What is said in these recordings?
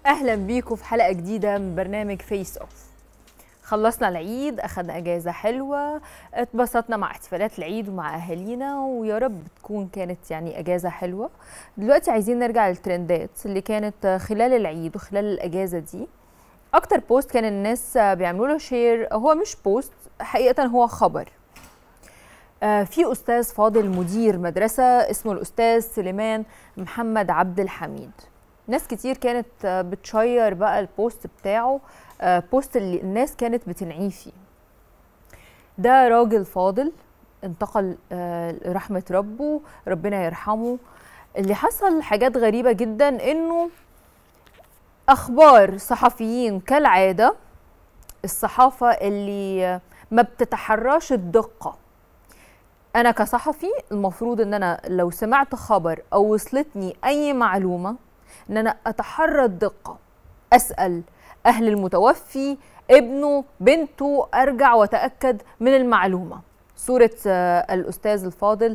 اهلا بيكم في حلقه جديده من برنامج فيس اوف خلصنا العيد اخدنا اجازه حلوه اتبسطنا مع احتفالات العيد ومع اهالينا ويا رب تكون كانت يعني اجازه حلوه دلوقتي عايزين نرجع للترندات اللي كانت خلال العيد وخلال الاجازه دي اكتر بوست كان الناس بيعملوا له شير هو مش بوست حقيقه هو خبر آه، في استاذ فاضل مدير مدرسه اسمه الاستاذ سليمان محمد عبد الحميد ناس كتير كانت آه، بتشير بقى البوست بتاعه آه، بوست اللي الناس كانت بتنعيه فيه ده راجل فاضل انتقل آه، لرحمة ربه ربنا يرحمه اللي حصل حاجات غريبة جدا انه اخبار صحفيين كالعادة الصحافة اللي ما بتتحراش الدقة انا كصحفي المفروض ان انا لو سمعت خبر او وصلتني اي معلومة ان انا اتحرى الدقة اسأل اهل المتوفي ابنه بنته ارجع واتاكد من المعلومه صوره آه، الاستاذ الفاضل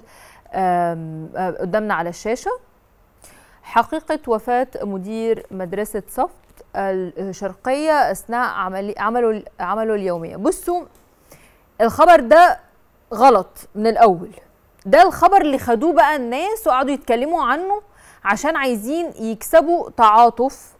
آم، آه، قدامنا على الشاشه حقيقه وفاه مدير مدرسه صفت الشرقيه اثناء عمل عمله عمله اليوميه بصوا الخبر ده غلط من الاول ده الخبر اللي خدوه بقى الناس وقعدوا يتكلموا عنه عشان عايزين يكسبوا تعاطف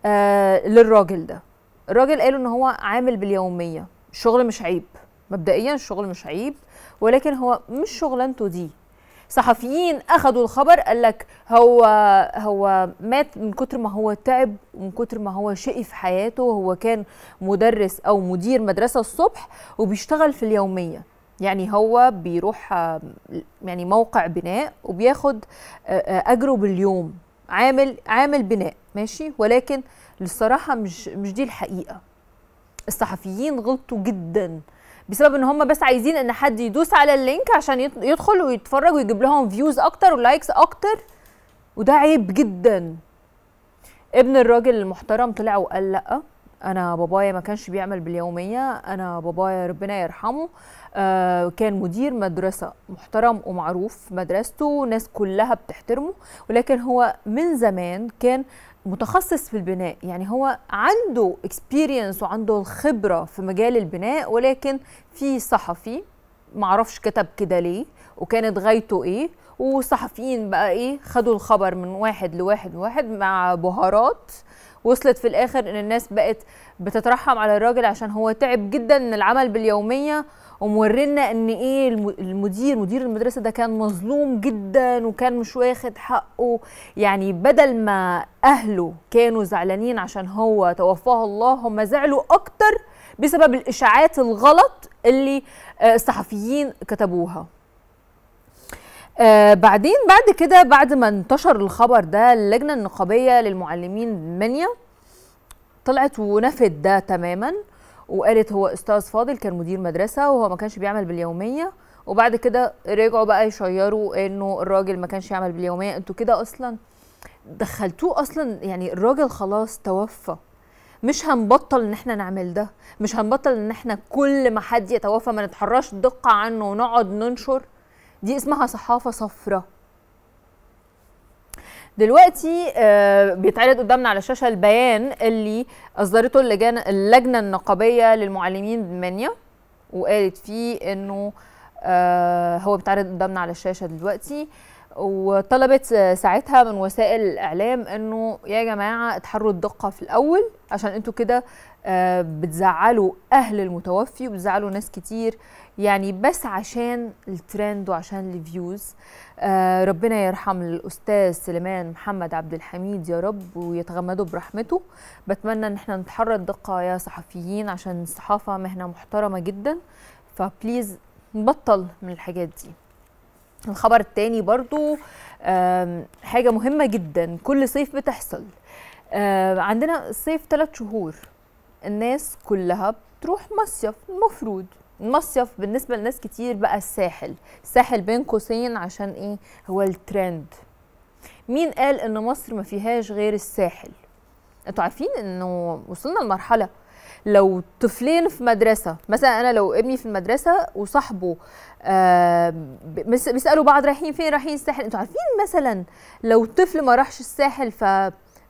آه للراجل ده الراجل قالوا ان هو عامل باليوميه الشغل مش عيب مبدئيا الشغل مش عيب ولكن هو مش شغلانته دي صحفيين اخدوا الخبر قال لك هو هو مات من كتر ما هو تعب ومن كتر ما هو شقي في حياته هو كان مدرس او مدير مدرسه الصبح وبيشتغل في اليوميه يعني هو بيروح آه، يعني موقع بناء وبياخد آه، آه، اجره باليوم عامل عامل بناء ماشي ولكن للصراحه مش مش دي الحقيقه الصحفيين غلطوا جدا بسبب ان هم بس عايزين ان حد يدوس على اللينك عشان يط- يدخل ويتفرج ويجيب لهم فيوز اكتر ولايكس اكتر وده عيب جدا ابن الراجل المحترم طلع وقال لا انا بابايا ما كانش بيعمل باليوميه انا بابايا ربنا يرحمه آه كان مدير مدرسه محترم ومعروف في مدرسته ناس كلها بتحترمه ولكن هو من زمان كان متخصص في البناء يعني هو عنده اكسبيرينس وعنده الخبره في مجال البناء ولكن في صحفي معرفش كتب كده ليه وكانت غايته ايه وصحفيين بقى ايه خدوا الخبر من واحد لواحد لواحد مع بهارات وصلت في الاخر ان الناس بقت بتترحم على الراجل عشان هو تعب جدا من العمل باليوميه ومورينا ان ايه الم- المدير مدير المدرسه ده كان مظلوم جدا وكان مش واخد حقه يعني بدل ما اهله كانوا زعلانين عشان هو توفاه الله هم زعلوا اكتر بسبب الاشاعات الغلط اللي آه، الصحفيين كتبوها آه بعدين بعد كده بعد ما انتشر الخبر ده اللجنه النقابيه للمعلمين بمنيا طلعت ونفت ده تماما وقالت هو استاذ فاضل كان مدير مدرسه وهو ما كانش بيعمل باليوميه وبعد كده رجعوا بقى يشيروا انه الراجل ما كانش يعمل باليوميه انتوا كده اصلا دخلتوه اصلا يعني الراجل خلاص توفى مش هنبطل ان احنا نعمل ده مش هنبطل ان احنا كل ما حد يتوفى ما نتحراش دقة عنه ونقعد ننشر دي اسمها صحافة صفراء دلوقتي آه، بيتعرض قدامنا على الشاشة البيان اللي أصدرته اللجان اللجنة النقابية للمعلمين بمنيا وقالت فيه انه آه، هو بيتعرض قدامنا على الشاشة دلوقتي وطلبت آه، ساعتها من وسائل الاعلام انه يا جماعه اتحروا الدقه في الاول عشان انتوا كده آه، بتزعلوا اهل المتوفي وبتزعلوا ناس كتير يعني بس عشان الترند وعشان الفيوز آه، ربنا يرحم الاستاذ سليمان محمد عبد الحميد يا رب ويتغمدوا برحمته بتمنى ان احنا نتحرى الدقه يا صحفيين عشان الصحافه مهنه محترمه جدا فبليز نبطل من الحاجات دي الخبر التاني برضو آم، حاجة مهمة جدا كل صيف بتحصل آم، عندنا الصيف ثلاث شهور الناس كلها بتروح مصيف المفروض المصيف بالنسبة لناس كتير بقى الساحل الساحل بين قوسين عشان ايه هو الترند مين قال ان مصر ما فيهاش غير الساحل انتوا عارفين انه وصلنا لمرحلة لو طفلين في مدرسة مثلا انا لو ابني في المدرسة وصاحبه آه ب- بيس- بيسالوا بعض رايحين فين رايحين الساحل انتوا عارفين مثلا لو طفل ما راحش الساحل ف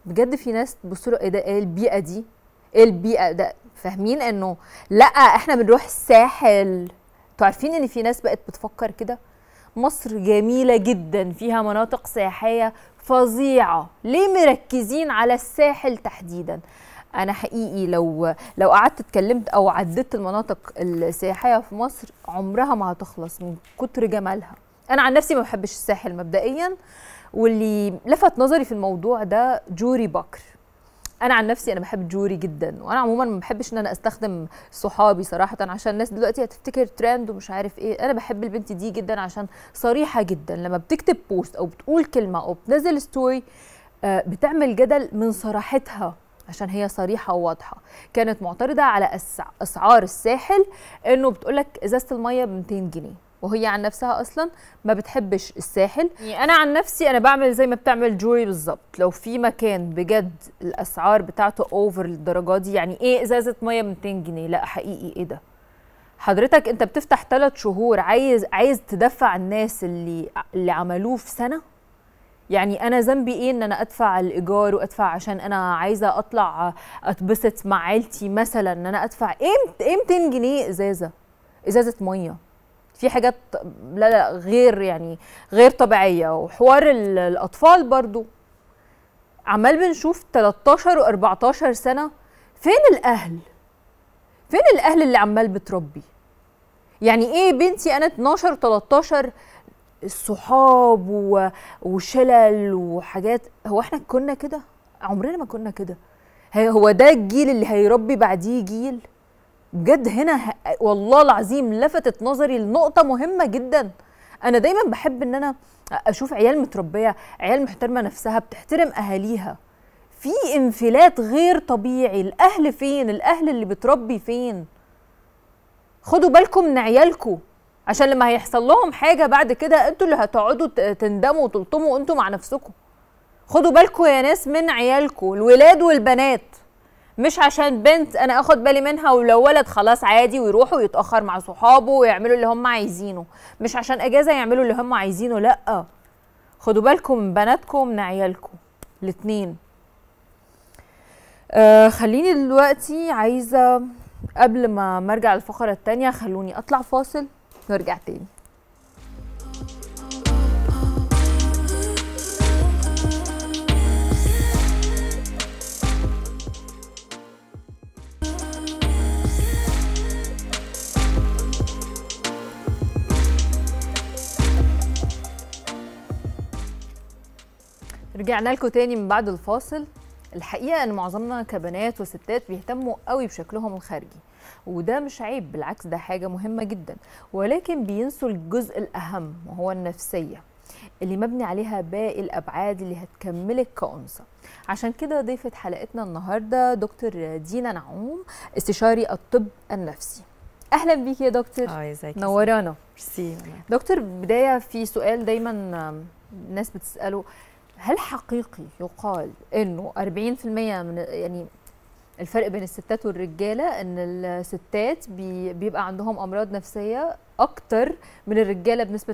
بجد في ناس تبص له ايه ده ايه البيئه دي ايه البيئه ده فاهمين انه لا احنا بنروح الساحل انتوا عارفين ان في ناس بقت بتفكر كده مصر جميله جدا فيها مناطق سياحيه فظيعه ليه مركزين على الساحل تحديدا انا حقيقي لو لو قعدت اتكلمت او عدت المناطق السياحيه في مصر عمرها ما هتخلص من كتر جمالها انا عن نفسي ما بحبش الساحل مبدئيا واللي لفت نظري في الموضوع ده جوري بكر انا عن نفسي انا بحب جوري جدا وانا عموما ما بحبش ان انا استخدم صحابي صراحه عشان الناس دلوقتي هتفتكر ترند ومش عارف ايه انا بحب البنت دي جدا عشان صريحه جدا لما بتكتب بوست او بتقول كلمه او بتنزل ستوري آه، بتعمل جدل من صراحتها عشان هي صريحه وواضحه كانت معترضه على أسع- اسعار الساحل انه بتقولك ازازه الميه ب 200 جنيه وهي عن نفسها اصلا ما بتحبش الساحل يعني انا عن نفسي انا بعمل زي ما بتعمل جوري بالظبط لو في مكان بجد الاسعار بتاعته اوفر للدرجه دي يعني ايه ازازه ميه ب 200 جنيه لا حقيقي ايه ده حضرتك انت بتفتح ثلاث شهور عايز عايز تدفع الناس اللي اللي عملوه في سنه يعني انا ذنبي ايه ان انا ادفع الايجار وادفع عشان انا عايزه اطلع اتبسط مع عيلتي مثلا ان انا ادفع ايه ايه 200 جنيه ازازه ازازه ميه في حاجات لا لا غير يعني غير طبيعيه وحوار ال- الاطفال برضو عمال بنشوف 13 و14 سنه فين الاهل فين الاهل اللي عمال بتربي يعني ايه بنتي انا 12 13 الصحاب و- وشلل وحاجات هو احنا كنا كده عمرنا ما كنا كده هي- هو ده الجيل اللي هيربي بعديه جيل بجد هنا ه... والله العظيم لفتت نظري لنقطة مهمة جدا أنا دايما بحب إن أنا أشوف عيال متربية عيال محترمة نفسها بتحترم أهاليها في انفلات غير طبيعي الأهل فين الأهل اللي بتربي فين خدوا بالكم من عيالكم عشان لما هيحصل لهم حاجة بعد كده انتوا اللي هتقعدوا ت- تندموا وتلطموا انتوا مع نفسكم خدوا بالكم يا ناس من عيالكم الولاد والبنات مش عشان بنت انا اخد بالي منها ولو ولد خلاص عادي ويروحوا يتاخر مع صحابه ويعملوا اللي هم عايزينه مش عشان اجازه يعملوا اللي هم عايزينه لا خدوا بالكم من بناتكم ومن عيالكم الاتنين آه خليني دلوقتي عايزه قبل ما ما ارجع الفقره التانية خلوني اطلع فاصل نرجع تاني رجعنا لكم تاني من بعد الفاصل الحقيقه ان معظمنا كبنات وستات بيهتموا قوي بشكلهم الخارجي وده مش عيب بالعكس ده حاجه مهمه جدا ولكن بينسوا الجزء الاهم وهو النفسيه اللي مبني عليها باقي الابعاد اللي هتكملك كانثى عشان كده ضيفه حلقتنا النهارده دكتور دينا نعوم استشاري الطب النفسي اهلا بيكي يا دكتور اه ازيك يا نورانا ميرسي دكتور بداية في سؤال دايما آم، الناس بتسأله هل حقيقي يقال انه 40% من يعني الفرق بين الستات والرجالة ان الستات بي بيبقى عندهم امراض نفسية اكتر من الرجالة بنسبة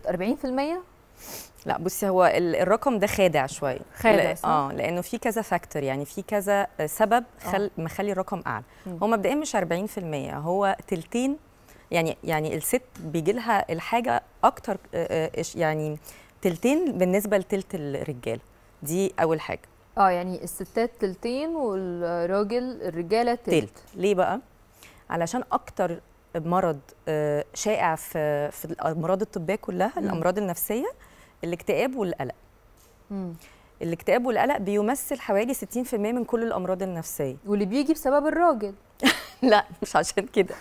40% لا بصي هو ال- الرقم ده خادع شويه خادع، لا- صح؟ اه لانه في كذا فاكتور يعني في كذا سبب خل مخلي الرقم اعلى مم. هو مبدئيا مش 40% هو تلتين يعني يعني الست بيجي لها الحاجه اكتر آه، آه، إيش- يعني تلتين بالنسبه لتلت الرجاله دي اول حاجه اه يعني الستات تلتين والراجل الرجالة تلت, تلت ليه بقى علشان اكتر مرض آه، شائع في في الامراض الطبيه كلها مم. الامراض النفسيه الاكتئاب والقلق مم. الاكتئاب والقلق بيمثل حوالي 60% من كل الامراض النفسيه واللي بيجي بسبب الراجل لا مش عشان كده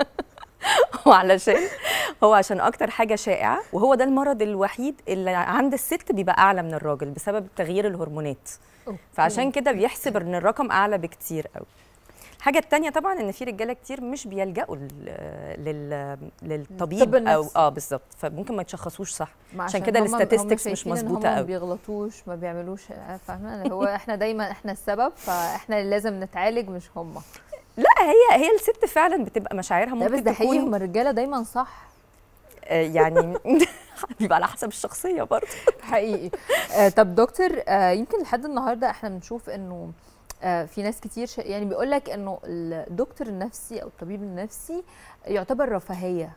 هو علشان هو عشان اكتر حاجه شائعه وهو ده المرض الوحيد اللي عند الست بيبقى اعلى من الراجل بسبب تغيير الهرمونات أوكي. فعشان كده بيحسب ان الرقم اعلى بكتير قوي الحاجه التانية طبعا ان في رجاله كتير مش بيلجأوا لل... لل... للطبيب الطب او النفسي. اه بالظبط فممكن ما يتشخصوش صح ما عشان كده هما- هما الستاتستكس مش شايفين إن مظبوطة هما ما قوي. بيغلطوش ما بيعملوش فاهمه اللي هو احنا دايما احنا السبب فاحنا اللي لازم نتعالج مش هما لا هي هي الست فعلا بتبقى مشاعرها لا بس ممكن ده حقيقي تكون هما الرجاله دايما صح آه، يعني بيبقى على حسب الشخصيه برضه حقيقي آه طب دكتور آه يمكن لحد النهارده احنا بنشوف انه آه في ناس كتير ش... يعني بيقول لك انه الدكتور النفسي او الطبيب النفسي يعتبر رفاهيه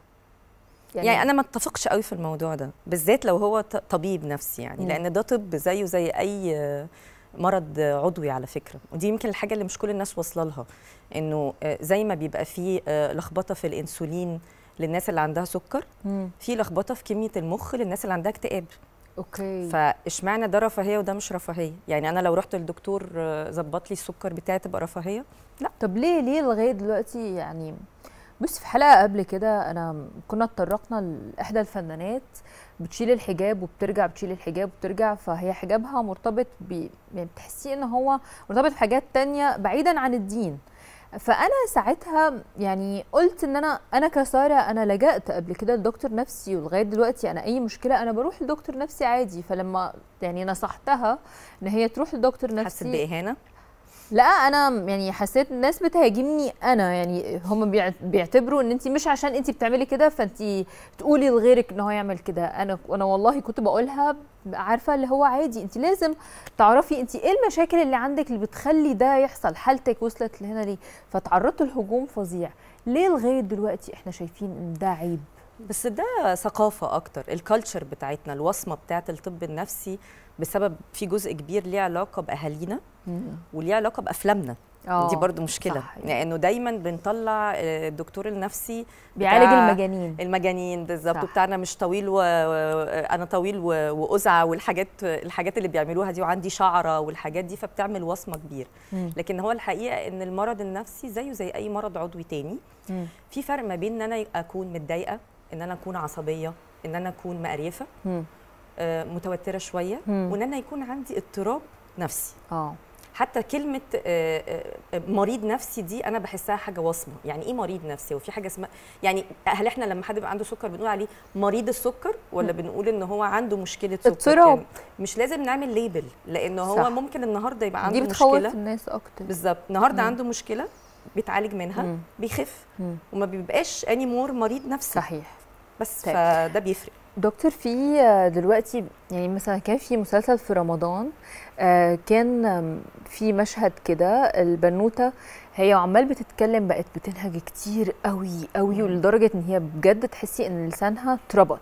يعني, يعني انا ما اتفقش قوي في الموضوع ده بالذات لو هو ط- طبيب نفسي يعني مم. لان ده طب زيه زي اي آه، مرض عضوي على فكره ودي يمكن الحاجه اللي مش كل الناس واصله لها انه آه، زي ما بيبقى فيه آه، لخبطه في الانسولين للناس اللي عندها سكر مم. في لخبطه في كميه المخ للناس اللي عندها اكتئاب اوكي فاشمعنى ده رفاهيه وده مش رفاهيه يعني انا لو رحت للدكتور آه، ظبط لي السكر بتاعي تبقى رفاهيه طب ليه ليه لغايه دلوقتي يعني بص في حلقه قبل كده انا كنا اتطرقنا لاحدى الفنانات بتشيل الحجاب وبترجع بتشيل الحجاب وبترجع فهي حجابها مرتبط ب يعني بتحسيه ان هو مرتبط بحاجات تانية بعيدا عن الدين فانا ساعتها يعني قلت ان انا انا كساره انا لجأت قبل كده لدكتور نفسي ولغايه دلوقتي انا اي مشكله انا بروح لدكتور نفسي عادي فلما يعني نصحتها ان هي تروح لدكتور حسيت نفسي باهانه لا انا يعني حسيت الناس بتهاجمني انا يعني هم بيع- بيعتبروا ان انت مش عشان انت بتعملي كده فانت تقولي لغيرك ان هو يعمل كده انا انا والله كنت بقولها عارفه اللي هو عادي انت لازم تعرفي انت ايه المشاكل اللي عندك اللي بتخلي ده يحصل حالتك وصلت لهنا ليه فتعرضت لهجوم فظيع ليه لغايه دلوقتي احنا شايفين ان ده عيب بس ده ثقافة أكتر الكالتشر بتاعتنا الوصمة بتاعت الطب النفسي بسبب في جزء كبير ليه علاقة بأهالينا وليه علاقة بأفلامنا آه، دي برضو مشكلة صح. لأنه دايما بنطلع آه، الدكتور النفسي بيعالج بتاع المجانين المجانين بالظبط صح. وبتاعنا مش طويل و... و- انا طويل و... وأزعة والحاجات الحاجات اللي بيعملوها دي وعندي شعره والحاجات دي فبتعمل وصمه كبيره مم. لكن هو الحقيقه ان المرض النفسي زيه زي اي مرض عضوي تاني مم. في فرق ما بين ان انا اكون متضايقه ان انا اكون عصبيه ان انا اكون مقريفه مم. آه، متوتره شويه مم. وان انا يكون عندي اضطراب نفسي اه حتى كلمة آه، آه، مريض نفسي دي أنا بحسها حاجة وصمة، يعني إيه مريض نفسي؟ وفي حاجة اسمها يعني هل إحنا لما حد يبقى عنده سكر بنقول عليه مريض السكر ولا بنقول إن هو عنده مشكلة سكر؟ اضطراب. يعني مش لازم نعمل ليبل لأن هو صح. ممكن النهاردة يبقى دي عنده بتخوف مشكلة الناس اكتر بالظبط، النهاردة مم. عنده مشكلة بيتعالج منها مم. بيخف مم. وما بيبقاش اني مور مريض نفسي صحيح بس طيب. فده بيفرق دكتور في آه، دلوقتي يعني مثلا كان في مسلسل في رمضان آه، كان آم، في مشهد كده البنوته هي عمال بتتكلم بقت بتنهج كتير قوي قوي مم. ولدرجه ان هي بجد تحسي ان لسانها اتربط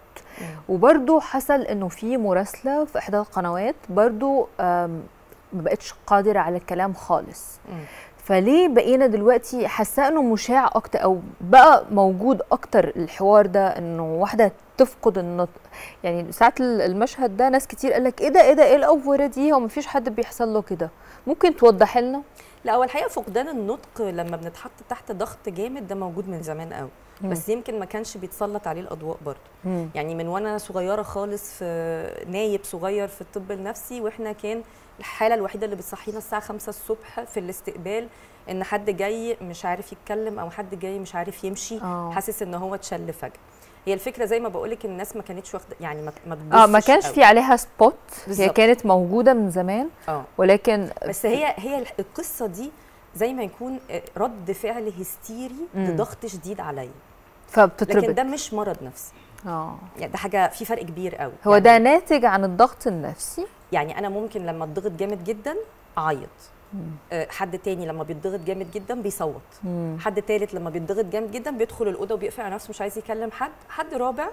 وبرده حصل انه في مراسله في احدى القنوات برده آم، ما بقتش قادره على الكلام خالص مم. فليه بقينا دلوقتي حاسه انه مشاع اكتر او بقى موجود اكتر الحوار ده انه واحده تفقد النطق يعني ساعه المشهد ده ناس كتير قال لك ايه ده ايه ده ايه الافوره دي هو مفيش حد بيحصل له كده ممكن توضح لنا لا هو الحقيقه فقدان النطق لما بنتحط تحت ضغط جامد ده موجود من زمان قوي مم. بس يمكن ما كانش بيتسلط عليه الاضواء برضه يعني من وانا صغيره خالص في نايب صغير في الطب النفسي واحنا كان الحاله الوحيده اللي بتصحينا الساعه 5 الصبح في الاستقبال ان حد جاي مش عارف يتكلم او حد جاي مش عارف يمشي آه. حاسس ان هو اتشل فجاه هي الفكره زي ما بقولك الناس ما كانتش واخده يعني ما ما اه ما بتبصش كانش قوي. في عليها سبوت هي بالظبط. كانت موجوده من زمان اه ولكن بس هي هي القصه دي زي ما يكون رد فعل هستيري مم. لضغط شديد عليا لكن فبتتربط ده مش مرض نفسي اه يعني ده حاجه في فرق كبير قوي هو يعني ده ناتج عن الضغط النفسي يعني انا ممكن لما اتضغط جامد جدا اعيط آه، حد تاني لما بيتضغط جامد جدا بيصوت مم. حد تالت لما بيتضغط جامد جدا بيدخل الاوضه وبيقفل على نفسه مش عايز يكلم حد حد رابع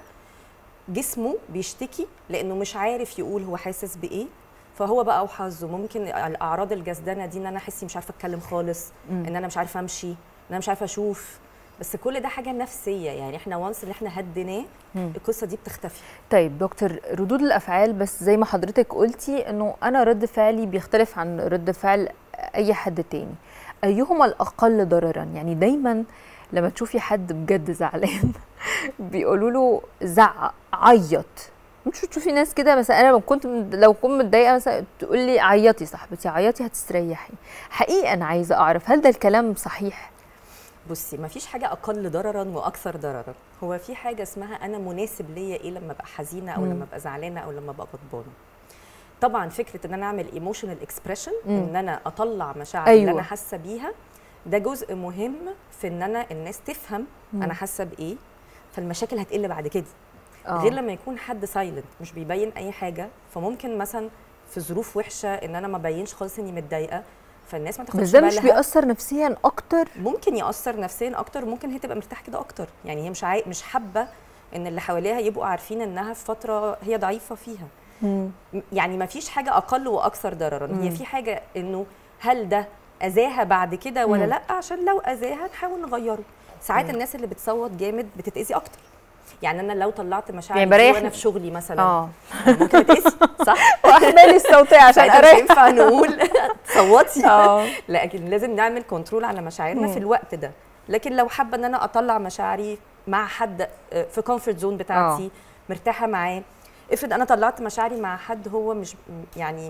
جسمه بيشتكي لانه مش عارف يقول هو حاسس بايه فهو بقى وحظه ممكن الاعراض الجسدانه دي ان انا احسي مش عارفه اتكلم خالص مم. ان انا مش عارفه امشي ان انا مش عارفه اشوف بس كل ده حاجه نفسيه يعني احنا وانس اللي احنا هديناه مم. القصه دي بتختفي طيب دكتور ردود الافعال بس زي ما حضرتك قلتي انه انا رد فعلي بيختلف عن رد فعل اي حد تاني ايهما الاقل ضررا يعني دايما لما تشوفي حد بجد زعلان بيقولوا له زعق عيط مش تشوفي ناس كده مثلا انا لو كنت لو كنت متضايقه مثلا تقول لي عيطي صاحبتي عيطي هتستريحي حقيقه انا عايزه اعرف هل ده الكلام صحيح بصي ما فيش حاجه اقل ضررا واكثر ضررا هو في حاجه اسمها انا مناسب ليا ايه لما ابقى حزينه او مم. لما ابقى زعلانه او لما ابقى غضبانه طبعا فكره ان انا اعمل ايموشنال اكسبريشن مم. ان انا اطلع مشاعر أيوة. اللي انا حاسه بيها ده جزء مهم في ان انا الناس تفهم مم. انا حاسه بايه فالمشاكل هتقل بعد كده آه. غير لما يكون حد سايلنت مش بيبين اي حاجه فممكن مثلا في ظروف وحشه ان انا ما بينش خالص اني متضايقه فالناس ما بس تاخدش ده مش بالها بيأثر نفسيا اكتر ممكن ياثر نفسيا اكتر ممكن هي تبقى مرتاحه كده اكتر يعني هي مش عاي... مش حابه ان اللي حواليها يبقوا عارفين انها في فتره هي ضعيفه فيها م- يعني ما فيش حاجه اقل واكثر ضررا هي في حاجه انه هل ده اذاها بعد كده ولا مم. لا عشان لو اذاها نحاول نغيره ساعات الناس اللي بتصوت جامد بتتاذي اكتر يعني انا لو طلعت مشاعري يعني يعني بريح- وانا في شغلي مثلا اه ممكن اتاذي صح واحمالي الصوتيه عشان ساعتها مش اريح ينفع نقول صوتي اه لكن لازم نعمل كنترول على مشاعرنا مم. في الوقت ده لكن لو حابه ان انا اطلع مشاعري مع حد آه، في كومفورت زون بتاعتي مرتاحه معاه افرض انا طلعت مشاعري مع حد هو مش يعني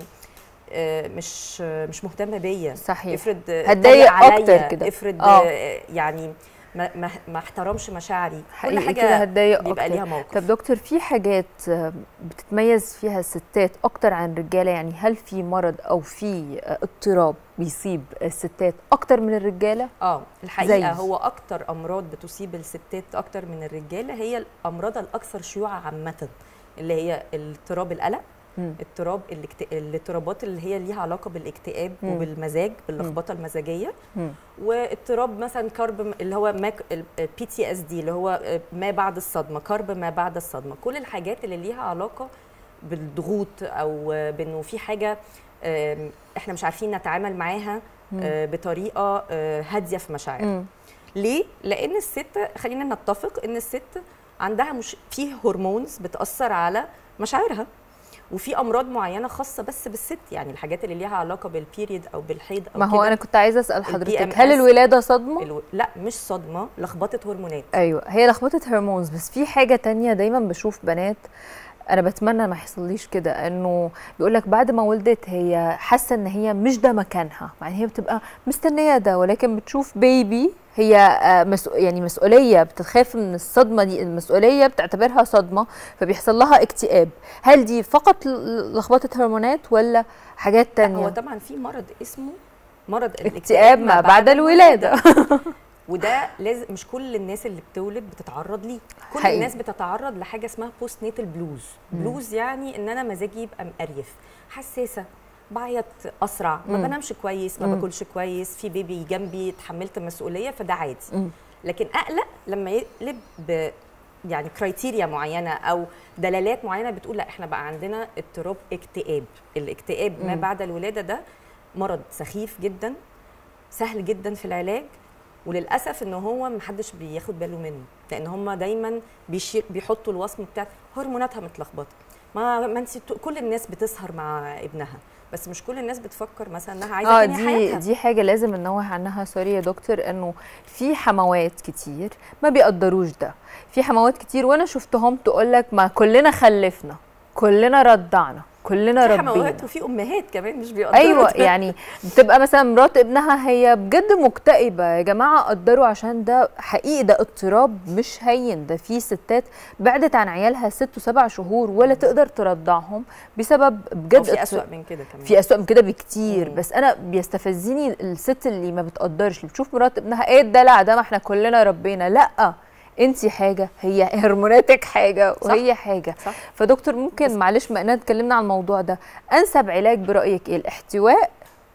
آه، مش آه، مش مهتم بيا صحيح افرض آه، هتضايق اتريق عليا، أكتر كده. افرض آه. آه، يعني ما, ما, ما احترمش مشاعري كل حقيقي كده حاجه هتضايق بيبقى اكتر ليها موقف طب دكتور في حاجات آه، بتتميز فيها الستات اكتر عن الرجاله يعني هل في مرض او في آه، اضطراب بيصيب الستات اكتر من الرجاله اه الحقيقه زي؟ هو اكتر امراض بتصيب الستات اكتر من الرجاله هي الامراض الاكثر شيوعا عامه اللي هي اضطراب القلق مم. اضطراب الاكت... الاضطرابات اللي هي ليها علاقه بالاكتئاب مم. وبالمزاج باللخبطه المزاجيه مم. واضطراب مثلا كرب اللي هو البي تي اس دي اللي هو ما بعد الصدمه كرب ما بعد الصدمه كل الحاجات اللي ليها علاقه بالضغوط او بانه في حاجه آم، احنا مش عارفين نتعامل معاها آه، بطريقه آه، هاديه في مشاعرنا مم. ليه؟ لأن الست خلينا نتفق إن الست عندها مش فيه هرمونز بتأثر على مشاعرها وفي أمراض معينة خاصة بس بالست يعني الحاجات اللي ليها علاقة بالبيريد أو بالحيض أو ما هو كده، انا كنت عايزه اسال ال حضرتك PMS هل الولاده صدمه الو... لا مش صدمة لخبطة هرمونات ايوه هي لخبطه هرمونز بس في حاجه تانية دايما بشوف بنات انا بتمنى ما يحصليش كده انه بيقول لك بعد ما ولدت هي حاسه ان هي مش ده مكانها يعني هي بتبقى مستنيه ده ولكن بتشوف بيبي هي آه، مسؤ... يعني مسؤوليه بتخاف من الصدمه دي المسؤوليه بتعتبرها صدمه فبيحصل لها اكتئاب هل دي فقط ل- لخبطه هرمونات ولا حاجات لا، تانية هو طبعا في مرض اسمه مرض اكتئاب ما بعد الولاده وده لازم مش كل الناس اللي بتولد بتتعرض ليه كل حقيقي. الناس بتتعرض لحاجه اسمها بوست نيتال بلوز بلوز يعني ان انا مزاجي يبقى مقريف حساسه بعيط اسرع ما مم. بنامش كويس ما مم. باكلش كويس في بيبي جنبي اتحملت مسؤوليه فده عادي مم. لكن اقلق لما يقلب ب يعني كرايتيريا معينه او دلالات معينه بتقول لا احنا بقى عندنا اضطراب اكتئاب الاكتئاب ما مم. بعد الولاده ده مرض سخيف جدا سهل جدا في العلاج وللاسف ان هو محدش بياخد باله منه لان هم دايما بيشير بيحطوا الوصم بتاع هرموناتها متلخبطه ما ما انت كل الناس بتسهر مع ابنها بس مش كل الناس بتفكر مثلا انها عايزه اه تنهي دي حياتها دي حاجه لازم ننوه عنها سوري يا دكتور انه في حموات كتير ما بيقدروش ده في حموات كتير وانا شفتهم تقول لك ما كلنا خلفنا كلنا رضعنا كلنا في ربينا حموات وفي امهات كمان مش بيقدروا ايوه ده. يعني بتبقى مثلا مرات ابنها هي بجد مكتئبه يا جماعه قدروا عشان ده حقيقي ده اضطراب مش هين ده في ستات بعدت عن عيالها ست وسبع شهور ولا تقدر ترضعهم بسبب بجد وفي اضط- اسوأ من كده كمان في اسوأ من كده بكتير مم. بس انا بيستفزني الست اللي ما بتقدرش اللي بتشوف مرات ابنها ايه الدلع ده ما احنا كلنا ربينا لا انت حاجه هي هرموناتك حاجه وهي حاجه صح. فدكتور ممكن معلش ما احنا اتكلمنا عن الموضوع ده انسب علاج برايك ايه الاحتواء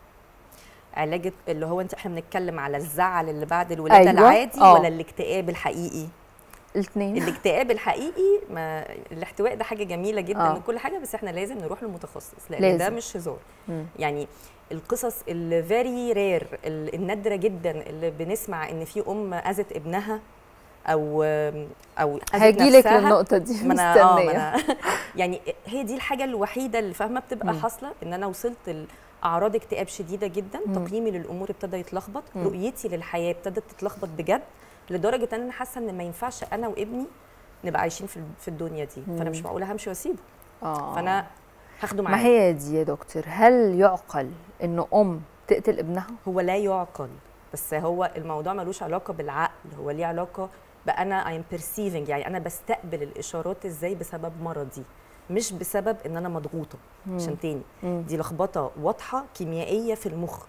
علاج اللي هو انت احنا بنتكلم على الزعل اللي بعد الولاده أيوة. العادي آه. ولا الاكتئاب الحقيقي الاثنين الاكتئاب الحقيقي ما الاحتواء ده حاجه جميله جدا آه. وكل حاجه بس احنا لازم نروح للمتخصص لان لازم. ده مش هزار مم. يعني القصص الفيري رير النادره جدا اللي بنسمع ان في ام اذت ابنها او او اذت هاجي لك نفسها. للنقطه دي ما انا اه ما مستنيه انا يعني هي دي الحاجه الوحيده اللي فاهمه بتبقى مم. حاصله ان انا وصلت لاعراض اكتئاب شديده جدا مم. تقييمي للامور ابتدى يتلخبط مم. رؤيتي للحياه ابتدت تتلخبط بجد لدرجه ان انا حاسه ان ما ينفعش انا وابني نبقى عايشين في في الدنيا دي فانا مم. مش معقوله همشي واسيبه اه فانا هاخده ما معايا هي دي يا دكتور هل يعقل انه ام تقتل ابنها هو لا يعقل بس هو الموضوع ملوش علاقه بالعقل هو ليه علاقه بانا I'm perceiving يعني انا بستقبل الاشارات ازاي بسبب مرضي مش بسبب ان انا مضغوطه عشان تاني مم. دي لخبطه واضحه كيميائيه في المخ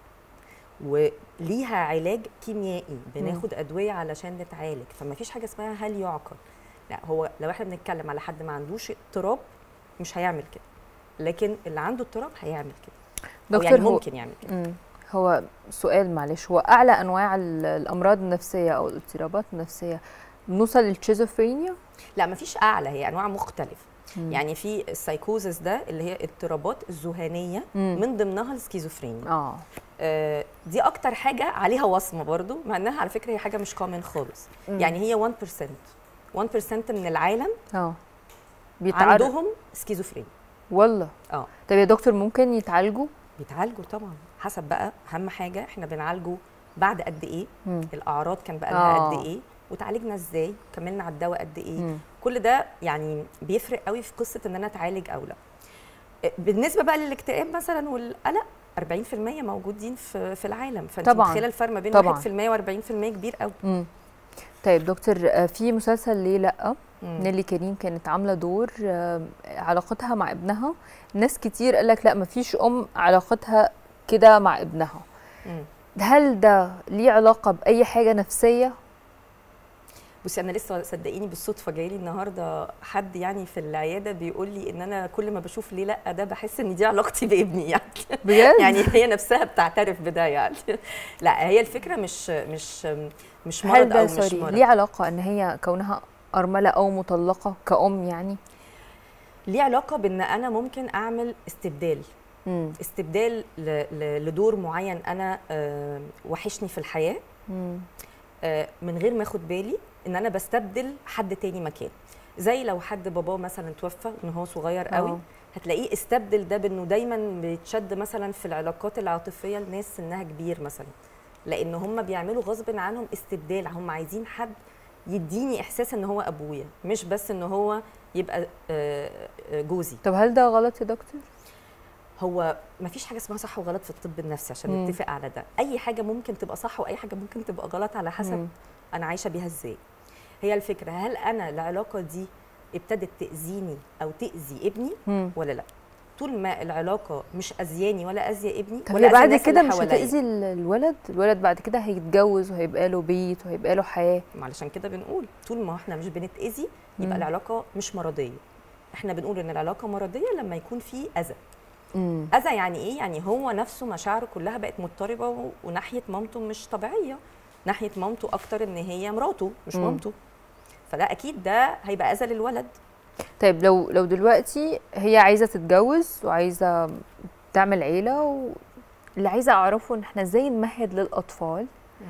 وليها علاج كيميائي بناخد ادويه علشان نتعالج فما فيش حاجه اسمها هل يعقل لا هو لو احنا بنتكلم على حد ما عندوش اضطراب مش هيعمل كده لكن اللي عنده اضطراب هيعمل كده أو دكتور يعني هو ممكن يعمل كده مم. هو سؤال معلش هو اعلى انواع ال- الامراض النفسيه او الاضطرابات النفسيه بنوصل للشيزوفرينيا لا مفيش اعلى هي انواع مختلفه مم. يعني في السايكوزس ده اللي هي اضطرابات الذهانيه مم. من ضمنها السكيزوفرينيا اه آه، دي اكتر حاجه عليها وصمه برضو مع انها على فكره هي حاجه مش كومن خالص مم. يعني هي 1% 1% من العالم اه بيتعرض عندهم سكيزوفرينيا والله اه طب يا دكتور ممكن يتعالجوا بيتعالجوا طبعا حسب بقى اهم حاجه احنا بنعالجه بعد قد ايه مم. الاعراض كان بقى لها آه. قد ايه وتعالجنا ازاي كملنا على الدواء قد ايه مم. كل ده يعني بيفرق قوي في قصه ان انا اتعالج او لا بالنسبه بقى للاكتئاب مثلا والقلق 40% موجودين في في العالم فانت طبعاً. متخيله الفرق ما بين طبعاً. 1% و40% كبير قوي مم. طيب دكتور آه، في مسلسل ليه لا مم. نيلي كريم كانت عامله دور آه، علاقتها مع ابنها ناس كتير قال لك لا مفيش ام علاقتها كده مع ابنها مم. هل ده ليه علاقه باي حاجه نفسيه بصي انا لسه صدقيني بالصدفه جاي لي النهارده حد يعني في العياده بيقول لي ان انا كل ما بشوف ليه لا ده بحس ان دي علاقتي بابني يعني بجد يعني هي نفسها بتعترف بده يعني لا هي الفكره مش مش مش هل مرض ده او مش سوري مرض ليه علاقه ان هي كونها ارمله او مطلقه كأم يعني ليه علاقه بان انا ممكن اعمل استبدال امم استبدال ل- ل- لدور معين انا آه، وحشني في الحياه آه، من غير ما اخد بالي ان انا بستبدل حد تاني مكان زي لو حد باباه مثلا توفى ان هو صغير قوي آه. هتلاقيه استبدل ده بانه دايما بيتشد مثلا في العلاقات العاطفيه لناس سنها كبير مثلا لان هم بيعملوا غصب عنهم استبدال هم عايزين حد يديني احساس ان هو ابويا مش بس ان هو يبقى آه، آه، جوزي طب هل ده غلط يا دكتور هو ما فيش حاجه اسمها صح وغلط في الطب النفسي عشان مم. نتفق على ده اي حاجه ممكن تبقى صح واي حاجه ممكن تبقى غلط على حسب مم. انا عايشه بيها ازاي هي الفكره هل انا العلاقه دي ابتدت تاذيني او تاذي ابني مم. ولا لا طول ما العلاقه مش اذياني ولا اذيه ابني طب ولا هي أذية بعد الناس كده اللي مش حواليا. هتأذي ال- الولد الولد بعد كده هيتجوز وهيبقى له بيت وهيبقى له حياه علشان كده بنقول طول ما احنا مش بنتاذي مم. يبقى العلاقه مش مرضيه احنا بنقول ان العلاقه مرضيه لما يكون في اذى امم اذى يعني ايه يعني هو نفسه مشاعره كلها بقت مضطربه و- وناحيه مامته مش طبيعيه ناحيه مامته اكتر ان هي مراته مش مم. مامته فده اكيد ده هيبقى اذى للولد طيب لو لو دلوقتي هي عايزه تتجوز وعايزه تعمل عيله و... اللي عايزه اعرفه ان احنا ازاي نمهد للاطفال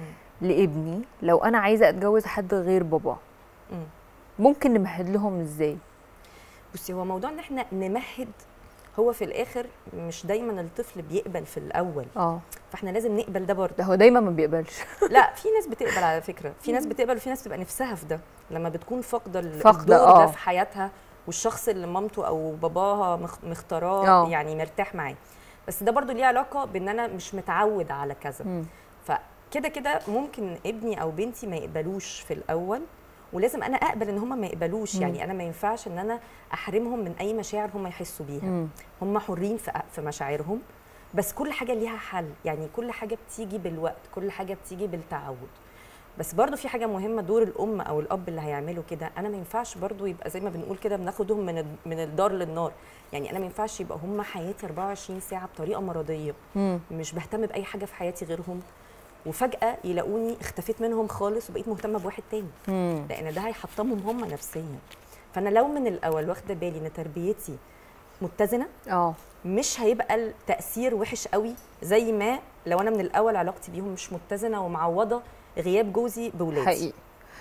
لابني لو انا عايزه اتجوز حد غير بابا مم. ممكن نمهد لهم ازاي بصي هو موضوع ان احنا نمهد هو في الاخر مش دايما الطفل بيقبل في الاول اه فاحنا لازم نقبل ده برضه ده هو دايما ما بيقبلش لا في ناس بتقبل على فكره في ناس بتقبل وفي ناس بتبقى نفسها في ده لما بتكون فاقده ال- فاقدة، الدور ده آه. في حياتها والشخص اللي مامته او باباها مخ- مختاراه آه. يعني مرتاح معاه بس ده برضو ليه علاقه بان انا مش متعود على كذا مم. فكده كده ممكن ابني او بنتي ما يقبلوش في الاول ولازم انا اقبل ان هم ما يقبلوش مم. يعني انا ما ينفعش ان انا احرمهم من اي مشاعر هم يحسوا بيها مم. هم حرين في في مشاعرهم بس كل حاجه ليها حل يعني كل حاجه بتيجي بالوقت كل حاجه بتيجي بالتعود بس برضو في حاجه مهمه دور الام او الاب اللي هيعملوا كده انا ما ينفعش برضو يبقى زي ما بنقول كده بناخدهم من ال- من الدار للنار يعني انا ما ينفعش يبقى هم حياتي 24 ساعه بطريقه مرضيه مم. مش بهتم باي حاجه في حياتي غيرهم وفجاه يلاقوني اختفيت منهم خالص وبقيت مهتمه بواحد تاني مم. لان ده هيحطمهم هم نفسيا فانا لو من الاول واخده بالي ان تربيتي متزنه اه مش هيبقى التاثير وحش قوي زي ما لو انا من الاول علاقتي بيهم مش متزنه ومعوضه غياب جوزي بولادي حقيقي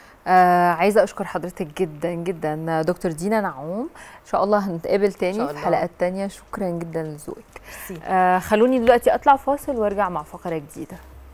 آه عايزه اشكر حضرتك جدا جدا دكتور دينا نعوم ان شاء الله هنتقابل تاني شاء في الله. حلقات تانية شكرا جدا لذوقك ميرسي. آه خلوني دلوقتي اطلع فاصل وارجع مع فقره جديده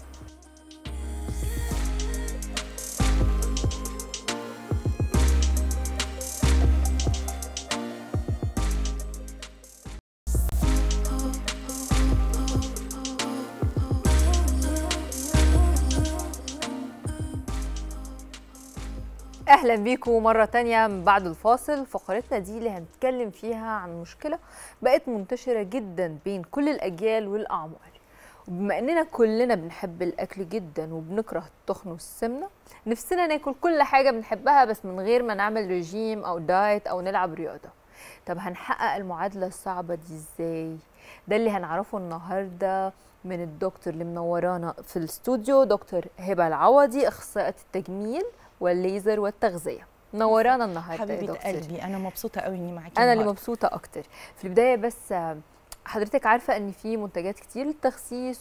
اهلا بيكم مره تانية من بعد الفاصل فقرتنا دي اللي هنتكلم فيها عن مشكله بقت منتشره جدا بين كل الاجيال والاعمار وبما اننا كلنا بنحب الاكل جدا وبنكره التخن والسمنه نفسنا ناكل كل حاجه بنحبها بس من غير ما نعمل رجيم او دايت او نلعب رياضه طب هنحقق المعادله الصعبه دي ازاي ده اللي هنعرفه النهارده من الدكتور اللي منورانا في الاستوديو دكتور هبه العوضي اخصائيه التجميل والليزر والتغذيه منورانا النهارده يا حبيبه دكتور قلبي انا مبسوطه قوي اني معاكي انا اللي النهاردة. مبسوطه اكتر في البدايه بس آه، حضرتك عارفه ان في منتجات كتير للتخسيس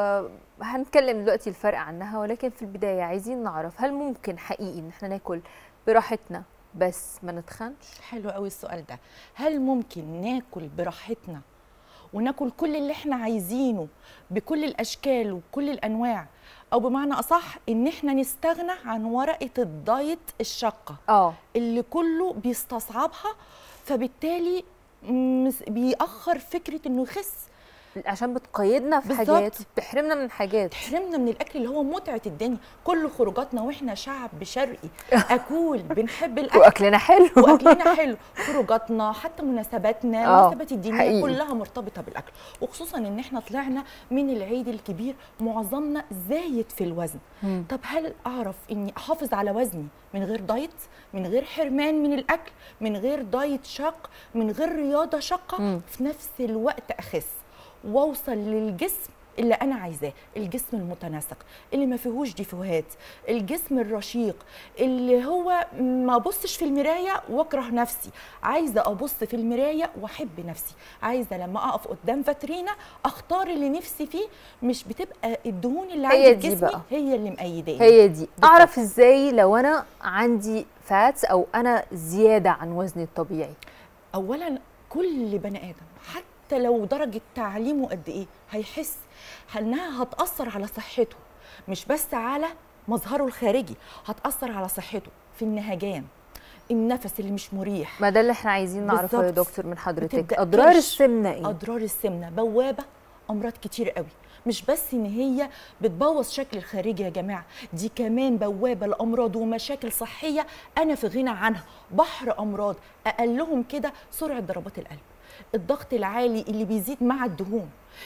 وهنتكلم دلوقتي الفرق عنها ولكن في البدايه عايزين نعرف هل ممكن حقيقي ان احنا ناكل براحتنا بس ما نتخنش حلو قوي السؤال ده هل ممكن ناكل براحتنا وناكل كل اللي احنا عايزينه بكل الاشكال وكل الانواع او بمعنى اصح ان احنا نستغنى عن ورقه الدايت الشاقه اه اللي كله بيستصعبها فبالتالي مس- بيأخر فكره انه يخس عشان بتقيدنا في بالظبط. حاجات بتحرمنا من حاجات تحرمنا من الاكل اللي هو متعه الدنيا كل خروجاتنا واحنا شعب شرقي اكول بنحب الاكل واكلنا حلو واكلنا حلو خروجاتنا حتى مناسباتنا آه، المناسبات الدينيه حقيقي. كلها مرتبطه بالاكل وخصوصا ان احنا طلعنا من العيد الكبير معظمنا زايد في الوزن مم. طب هل اعرف اني احافظ على وزني من غير دايت من غير حرمان من الاكل من غير دايت شاق من غير رياضه شاقه مم. في نفس الوقت اخس واوصل للجسم اللي انا عايزاه الجسم المتناسق اللي ما فيهوش ديفوهات الجسم الرشيق اللي هو ما ابصش في المرايه واكره نفسي عايزه ابص في المرايه واحب نفسي عايزه لما اقف قدام فاترينا اختار اللي نفسي فيه مش بتبقى الدهون اللي هي عندي دي في جسمي بقى. هي اللي مأيداني هي دي بالظبط. اعرف ازاي لو انا عندي فاتس او انا زياده عن وزني الطبيعي اولا كل بني ادم حتى لو درجه تعليمه قد ايه هيحس انها هتاثر على صحته مش بس على مظهره الخارجي هتاثر على صحته في النهجان النفس اللي مش مريح ما ده اللي احنا عايزين نعرفه يا بالظبط. دكتور من حضرتك بتبدأ اضرار كرش. السمنه ايه اضرار السمنه بوابه امراض كتير قوي مش بس ان هي بتبوظ شكل الخارجي يا جماعه دي كمان بوابه لامراض ومشاكل صحيه انا في غنى عنها بحر امراض اقلهم كده سرعه ضربات القلب الضغط العالي اللي بيزيد مع الدهون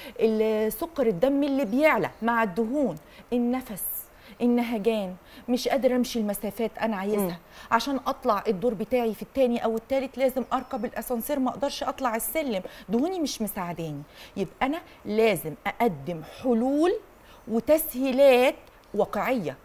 سكر الدم اللي بيعلى مع الدهون النفس النهجان مش قادره امشي المسافات انا عايزها عشان اطلع الدور بتاعي في التاني او التالت لازم اركب الاسانسير ما اقدرش اطلع السلم دهوني مش مساعداني يبقى انا لازم اقدم حلول وتسهيلات واقعيه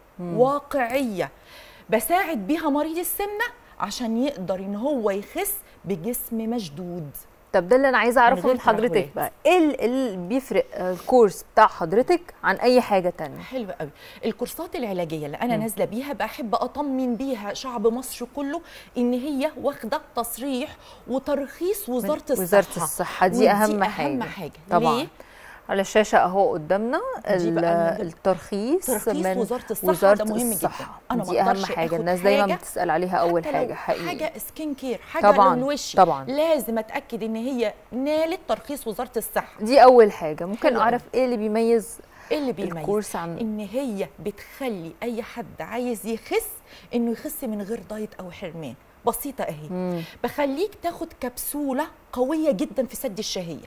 واقعيه بساعد بيها مريض السمنه عشان يقدر ان هو يخس بجسم مشدود طب ده اللي انا عايزه اعرفه غير من حضرتك ترهلات. بقى ايه ال- اللي بيفرق آه، الكورس بتاع حضرتك عن اي حاجه تانية حلو قوي الكورسات العلاجيه اللي انا نازله بيها بحب اطمن بيها شعب مصر كله ان هي واخده تصريح وترخيص وزاره الصحه وزاره الصحه دي ودي اهم حاجه اهم حاجه طبعا ليه؟ على الشاشه اهو قدامنا دي ال- بقى من- الترخيص ترخيص من وزاره الصحه وزاره ده مهم الصحة. جدا انا دي ما اهم أقدرش حاجه آخد الناس دايما حاجة بتسال عليها اول حتى لو حاجه حقيقي حاجه سكين كير حاجه طبعاً، للوش طبعاً. لازم اتاكد ان هي نالت ترخيص وزاره الصحه دي اول حاجه ممكن حلو اعرف ايه اللي بيميز ايه اللي بيميز الكورس عن ان هي بتخلي اي حد عايز يخس انه يخس من غير دايت او حرمان بسيطه اهي مم. بخليك تاخد كبسوله قويه جدا في سد الشهيه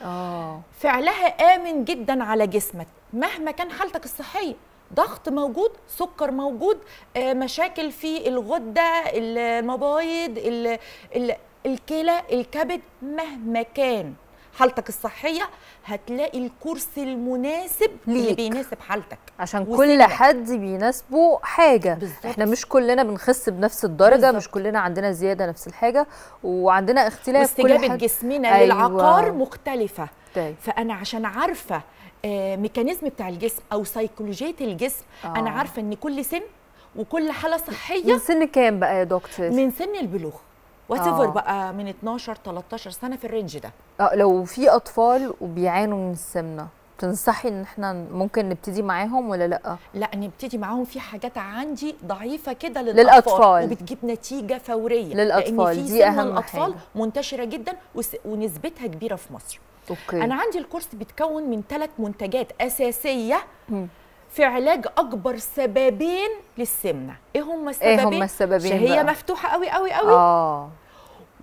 اه فعلها امن جدا على جسمك مهما كان حالتك الصحيه ضغط موجود سكر موجود آه، مشاكل في الغده المبايض ال- ال- الكلى الكبد مهما كان حالتك الصحيه هتلاقي الكورس المناسب اللي ليك. بيناسب حالتك عشان وسنك. كل حد بيناسبه حاجه بالظبط. احنا مش كلنا بنخس بنفس الدرجه بالظبط. مش كلنا عندنا زياده نفس الحاجه وعندنا اختلاف كل واستجابه حد جسمنا أيوة. للعقار مختلفه طيب. فانا عشان عارفه آه، ميكانيزم بتاع الجسم او سيكولوجيه الجسم آه. انا عارفه ان كل سن وكل حاله من صحيه سن كام بقى يا دكتور من سن البلوغ وات آه. بقى من 12 13 سنه في الرينج ده اه لو في اطفال وبيعانوا من السمنه تنصحي ان احنا ممكن نبتدي معاهم ولا لا لا نبتدي معاهم في حاجات عندي ضعيفه كده للأطفال. وبتجيب نتيجه فوريه للأطفال. لان في دي سن أهم الاطفال حاجة. منتشره جدا وس- ونسبتها كبيره في مصر اوكي انا عندي الكورس بيتكون من ثلاث منتجات اساسيه مم. في علاج اكبر سببين للسمنه ايه هم السببين ايه هم السببين شهيه بقى؟ مفتوحه قوي قوي قوي اه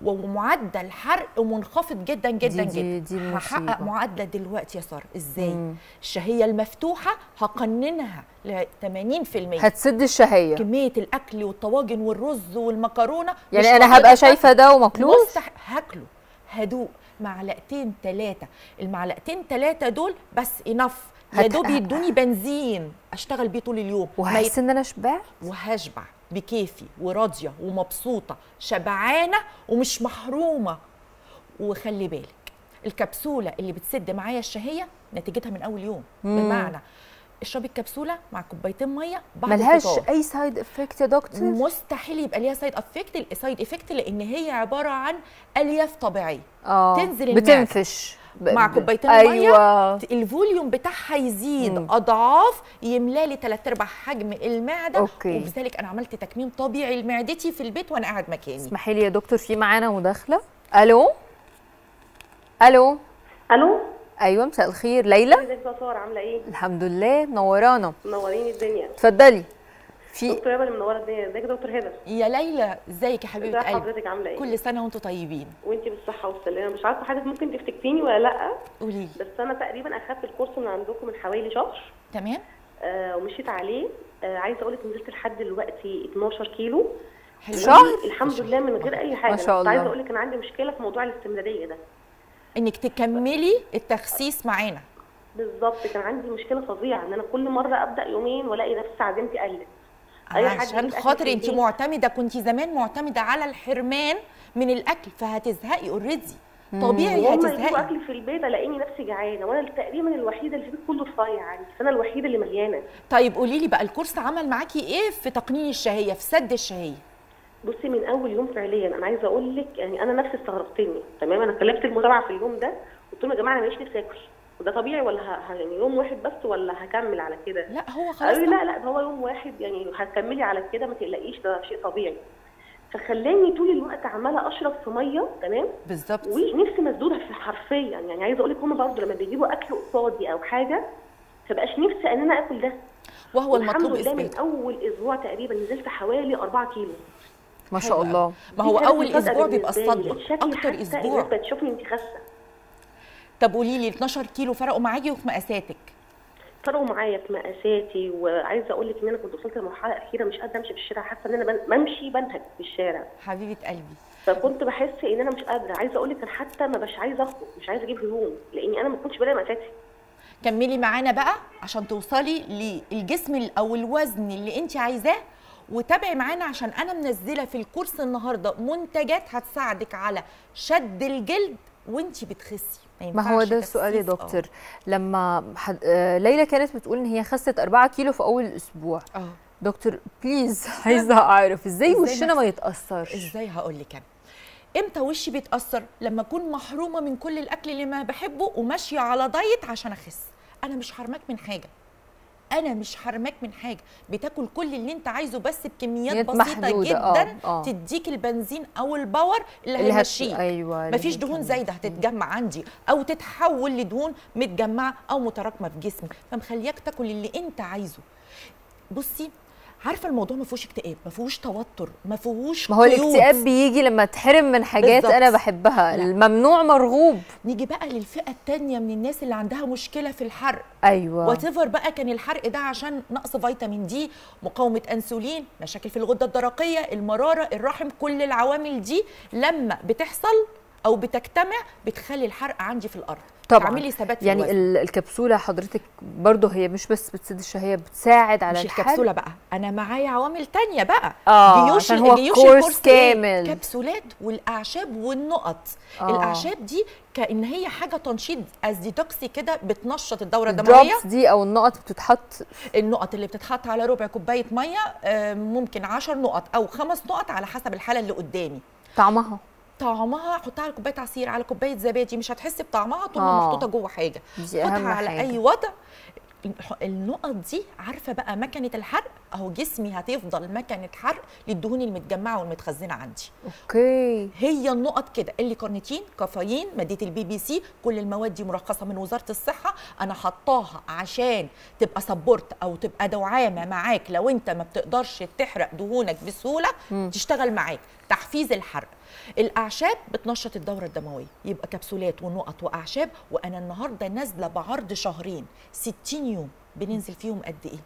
ومعدل حرق منخفض جدا جدا دي- جدا دي مصيبة. هحقق معدل حرق منخفض جدا جدا دي- جدا دي مصيبة. هحقق معدل دلوقتي يا ساره ازاي مم. الشهيه المفتوحه هقننها ل 80% هتسد الشهيه كميه الاكل والطواجن والرز والمكرونه مش يعني انا موجودة هبقى في شايفه ده وماكلوش مستح... هاكله هدوق معلقتين ثلاثة المعلقتين ثلاثة دول بس انف يا هت- دوب يدوني بنزين اشتغل بيه طول اليوم ما يت- وهحس ان انا شبعت وهشبع بكيفي وراضية ومبسوطة شبعانة ومش محرومة وخلي بالك الكبسولة اللي بتسد معايا الشهية نتيجتها من أول يوم بمعنى اشربي الكبسولة مع كوبايتين مية بعد ملهاش الفطار. اي سايد افكت يا دكتور مستحيل يبقى ليها سايد افكت السايد افكت لان هي عباره عن الياف طبيعيه اه تنزل المعدة. بتنفش ب- مع ب- كوبايتين ايوه الفوليوم بتاعها يزيد مم. اضعاف يملى لي ثلاث ارباع حجم المعده أوكي. وبذلك انا عملت تكميم طبيعي لمعدتي في البيت وانا قاعد مكاني اسمحي لي يا دكتور في معانا مداخله الو الو الو ايوه مساء الخير ليلى ازيك يا ساره عامله ايه الحمد لله منورانا منورين الدنيا اتفضلي في دكتور هبه اللي منوره الدنيا ازيك يا دكتور هبه يا ليلى ازيك يا ازي حبيبه قلبي حضرتك عامله ايه كل سنه وانتم طيبين وانتي بالصحه والسلامه مش عارفه حضرتك ممكن تفتكريني ولا لا قولي لي بس انا تقريبا اخدت الكورس من عندكم من حوالي شهر تمام آه ومشيت عليه آه عايزه اقول لك نزلت لحد دلوقتي 12 كيلو حلو شهر؟ الحمد لله من غير اي حاجه ما شاء بس عايزه الله. اقول لك انا عندي مشكله في موضوع الاستمراريه ده انك تكملي التخسيس معانا بالظبط كان عندي مشكله فظيعه ان انا كل مره ابدا يومين والاقي نفسي عزيمتي قلت أي حد عشان يجيب أكل خاطر في انت البيت. معتمده كنت زمان معتمده على الحرمان من الاكل فهتزهقي اوريدي طبيعي وهم يجيبوا هتزهقي اكل في البيت الاقيني نفسي جعانه وانا تقريبا الوحيده اللي في البيت كله رفيع عندي فانا الوحيده اللي مليانه طيب قولي لي بقى الكورس عمل معاكي ايه في تقنين الشهيه في سد الشهيه بصي من اول يوم فعليا انا عايزه اقول لك يعني انا نفسي استغربتني تمام انا كلمت المتابعه في اليوم ده قلت لهم يا جماعه انا ماليش نفسي اكل وده طبيعي ولا ه... ه- يعني يوم واحد بس ولا هكمل على كده لا هو خلاص قالوا لي لا لا ده هو يوم واحد يعني هتكملي على كده ما تقلقيش ده شيء طبيعي فخلاني طول الوقت عماله اشرب في ميه تمام بالظبط ونفسي مسدوده في حرفيا يعني عايزه اقول لك هم برضه لما بيجيبوا اكل قصادي او حاجه فبقاش نفسي ان انا اكل ده وهو المطلوب الحمد لله من اثباته اول اسبوع تقريبا نزلت حوالي 4 كيلو ما شاء حلو الله ما هو دي كانت اول مفاجأة اسبوع بيبقى بالنسبة لي. الصدمه لقيت شكلي اكتر حتى اسبوع الناس بتشوفني انت خاسه طب قولي لي 12 كيلو فرقوا معاكي وفي مقاساتك فرقوا معايا في مقاساتي وعايزه اقول لك ان انا كنت وصلت لمرحله اخيره مش قادره امشي في الشارع حاسه ان انا بن- بمشي بنهج في الشارع حبيبه قلبي فكنت بحس ان انا مش قادره عايزه اقول لك انا حتى ما بقاش عايزه اخرج مش عايزه اجيب هدوم لاني انا ما كنتش بلاقي مقاساتي كملي معانا بقى عشان توصلي للجسم ال- او الوزن اللي انت عايزاه وتابعي معانا عشان انا منزله في الكورس النهارده منتجات هتساعدك على شد الجلد وانت بتخسي ما هو ينفعش ده السؤال يا تخسيس. دكتور لما حد... آه ليلى كانت بتقول ان هي خست 4 كيلو في اول اسبوع اه اه دكتور بليز عايزه اعرف ازاي إزاي وشنا ما نفس- يتاثرش ازاي هقول لك انا امتى وشي بيتاثر لما اكون محرومه من كل الاكل اللي ما بحبه وماشيه على دايت عشان اخس انا مش حرماك من حاجه انا مش حرماك من حاجه بتاكل كل اللي انت عايزه بس بكميات كميات بسيطه محدودة، جدا آه، آه. تديك البنزين او الباور اللي, اللي هت- هيمشيك أيوة، اللي مفيش دهون هيكمل. زايده هتتجمع عندي او تتحول لدهون متجمعه او متراكمه في جسمي فمخلياك تاكل اللي انت عايزه بصي عارفه الموضوع ما فيهوش اكتئاب ما فيهوش توتر ما فيهوش ما هو قيود. الاكتئاب بيجي لما تحرم من حاجات بالظبط. انا بحبها لا. الممنوع مرغوب نيجي بقى للفئه الثانيه من الناس اللي عندها مشكله في الحرق ايوه وات بقى كان الحرق ده عشان نقص فيتامين دي مقاومه انسولين مشاكل في الغده الدرقيه المراره الرحم كل العوامل دي لما بتحصل او بتجتمع بتخلي الحرق عندي في الارض طبعا تعملي ثبات في يعني الوزن. ال- الكبسوله حضرتك برضه هي مش بس بتسد الشهيه بتساعد على مش الحرق. الكبسوله بقى انا معايا عوامل تانية بقى آه، عشان هو كورس الكورس إيه؟ كامل. كبسولات والاعشاب والنقط آه. الاعشاب دي كان هي حاجه تنشيط از ديتوكسي كده بتنشط الدوره الدمويه الدروبس دي او النقط بتتحط النقط اللي بتتحط على ربع كوبايه ميه آه، ممكن 10 نقط او خمس نقط على حسب الحاله اللي قدامي طعمها طعمها حطها على كوبايه عصير على كوبايه زبادي مش هتحسي بطعمها طول ما آه. محطوطه جوه حاجه دي خدها أهم على حاجة. اي وضع الح- النقط دي عارفه بقى مكنه الحرق اهو جسمي هتفضل مكنه حرق للدهون المتجمعه والمتخزنه عندي اوكي هي النقط كده اللي كارنيتين كافيين مادة البي بي سي كل المواد دي مرخصه من وزاره الصحه انا حطاها عشان تبقى سبورت او تبقى دعامه معاك لو انت ما بتقدرش تحرق دهونك بسهوله تشتغل معاك تحفيز الحرق الاعشاب بتنشط الدوره الدمويه يبقى كبسولات ونقط واعشاب وانا النهارده نازله بعرض شهرين 60 يوم بننزل فيهم قد ايه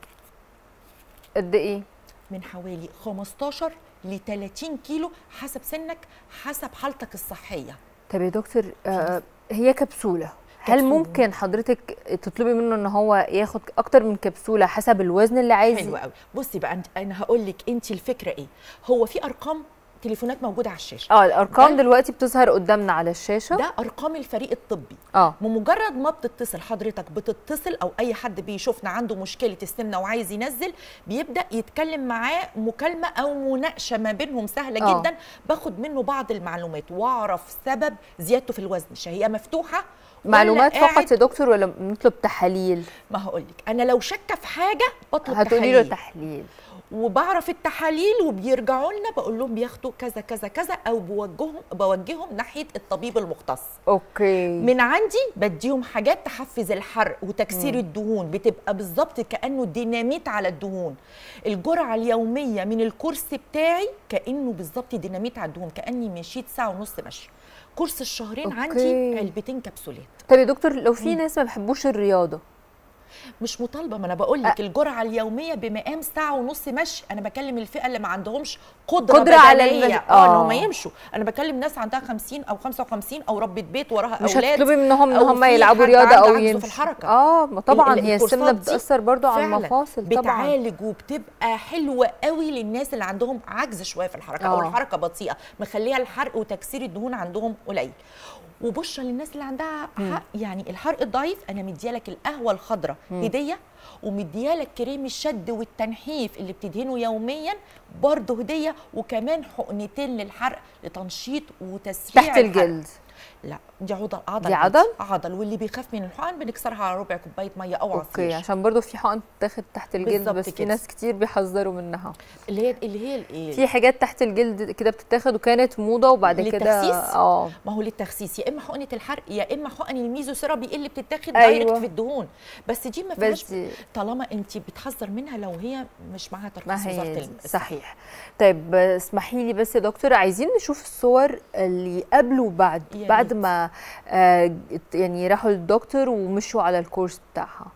قد ايه من حوالي 15 ل 30 كيلو حسب سنك حسب حالتك الصحيه طب يا دكتور آه هي كبسوله هل كبسولة. ممكن حضرتك تطلبي منه ان هو ياخد اكتر من كبسوله حسب الوزن اللي عايز حلو قوي بصي بقى أنت- انا هقول لك انت الفكره ايه هو في ارقام تليفونات موجوده على الشاشه اه الارقام ده- دلوقتي بتظهر قدامنا على الشاشه ده ارقام الفريق الطبي اه بمجرد ما بتتصل حضرتك بتتصل او اي حد بيشوفنا عنده مشكله السمنه وعايز ينزل بيبدا يتكلم معاه مكالمه او مناقشه ما بينهم سهله آه. جدا باخد منه بعض المعلومات واعرف سبب زيادته في الوزن شهيه مفتوحه ولا معلومات قاعد- فقط يا دكتور ولا نطلب تحاليل ما هقول لك انا لو شاكه في حاجه بطلب هتقولي له تحاليل تحليل وبعرف التحاليل وبيرجعوا لنا بقول لهم بياخدوا كذا كذا كذا او بوجههم بوجههم ناحيه الطبيب المختص اوكي من عندي بديهم حاجات تحفز الحرق وتكسير الدهون بتبقى بالظبط كانه ديناميت على الدهون الجرعه اليوميه من الكورس بتاعي كانه بالظبط ديناميت على الدهون كاني مشيت ساعه ونص مشي كورس الشهرين أوكي. عندي علبتين كبسولات طب يا دكتور لو في ناس ما بيحبوش الرياضه مش مطالبه ما انا بقول لك الجرعه اليوميه بمقام ساعه ونص مشي انا بكلم الفئه اللي ما عندهمش قدره, قدرة على بدنيه المشي. اه ان آه. هم يمشوا انا بكلم ناس عندها 50 او 55 او ربة بيت وراها مش اولاد هتطلبي منهم ان أو هم في يلعبوا حد رياضه عنده او عجز في يمشوا الحركة. اه ما طبعا ال- هي الكورسات السمنه دي بتاثر برضو على فعلاً المفاصل طبعا بتعالج وبتبقى حلوه قوي للناس اللي عندهم عجز شويه في الحركه او آه. الحركه بطيئه مخليها الحرق وتكسير الدهون عندهم قليل وبشرى للناس اللي عندها حق يعني الحرق الضعيف انا مديالك القهوه الخضراء هديه ومديالك كريم الشد والتنحيف اللي بتدهنه يوميا برضه هديه وكمان حقنتين للحرق لتنشيط وتسريع تحت الحرق. الجلد لا دي عضل عضل دي عضل؟ عضل واللي بيخاف من الحقن بنكسرها على ربع كوبايه ميه او عصير اوكي عشان برضو في حقن تاخد تحت الجلد بالظبط بس في كده. ناس كتير بيحذروا منها اللي هي اللي هي الايه في حاجات تحت الجلد كده بتتاخد وكانت موضه وبعد كده للتخسيس؟ اه ما هو للتخسيس يا اما حقنه الحرق يا اما حقن الميزو سيرابي اللي بتتاخد أيوة. دايركت في الدهون بس دي ما فيهاش بس دي طالما انت بتحذر منها لو هي مش معاها ترخيص ما وزاره هي الصحة. صحيح طيب اسمحي لي بس يا دكتور عايزين نشوف الصور اللي قبل وبعد يا بعد ريت. ما آه يعني راحوا للدكتور ومشوا على الكورس بتاعها